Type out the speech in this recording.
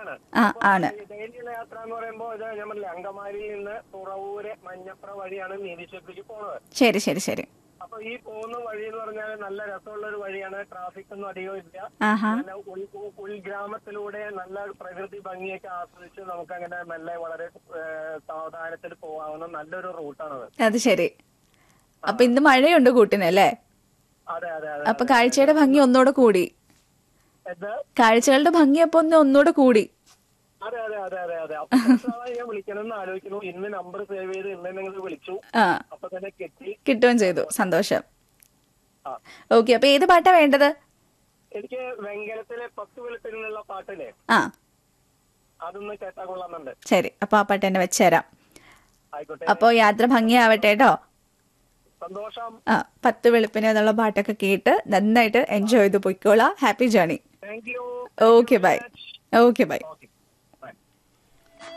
ആണ് ആ ആണ് ഈ ഡെയിലിയുള്ള യാത്ര എന്ന് പറയുമ്പോൾ ഇത് ഞാൻ പറഞ്ഞില്ലേ അങ്കമാലിയിൽ നിന്ന് തുറവൂര് മഞ്ഞപ്ര വഴിയാണ് നീലിശ്വരത്തേക്ക് പോകുന്നത് ശരി ശരി ശരി അപ്പൊ ഈ പോകുന്ന വഴി എന്ന് പറഞ്ഞാൽ നല്ല രസമുള്ള ഒരു വഴിയാണ് ട്രാഫിക് ഒന്നും അധികം ഇല്ല ആഹാ നല്ല ഉൾ- ഉൾ- ഉൾഗ്രാമത്തിലൂടെ നല്ല പ്രകൃതി ഭംഗിയൊക്കെ ആസ്വദിച്ച് നമുക്ക് അങ്ങനെ മെല്ലെ വളരെ ഏഹ്, സാവധാനത്തിൽ പോകാവുന്ന നല്ലൊരു റൂട്ടാണത് അത് ശരി അപ്പൊ ഇന്ന് മഴയുണ്ട് കൂട്ടിനല്ലേ അതെ അതെ അതെ അപ്പൊ കാഴ്ചയുടെ ഭംഗി ഒന്നുകൂടെ കൂടി ഇത് കാഴ്ചകളുടെ ഭംഗി അപ്പൊ ഒന്ന് ഒന്നുകൂടെ കൂടി അതെ അതെ അതെ അതെ അതെ അപ്പൊ കുറച്ച് നാളായി ഞാൻ വിളിക്കണം എന്ന് ആലോചിക്കുന്നു ഇന്ന് നമ്പർ സേവ് ചെയ്ത് ഇന്ന് നിങ്ങൾ വിളിച്ചു ആ അപ്പൊ തന്നെ കെട്ടി കിട്ടുകയും ചെയ്തു സന്തോഷം ആ ഓക്കെ അപ്പൊ ഏത് പാട്ടാ വേണ്ടത് എനിക്ക് വെങ്കലത്തിലെ പത്ത് വെളുപ്പിനുള്ള പാട്ടില്ലേ ആ അതൊന്ന് കേട്ടാ കൊള്ളാമെന്നുണ്ട് ശരി അപ്പൊ ആ പാട്ട് തന്നെ വെച്ചുതരാം ആയിക്കോട്ടെ അപ്പൊ യാത്ര ഭംഗിയാവട്ടെ കേട്ടോ സന്തോഷം ആ പത്ത് വെളുപ്പിന് എന്നുള്ള പാട്ടൊക്കെ കേട്ട് നന്നായിട്ട് എൻജോയ് ചെയ്ത് പൊയ്ക്കോളാം happy journey thank you okay bye okay bye okay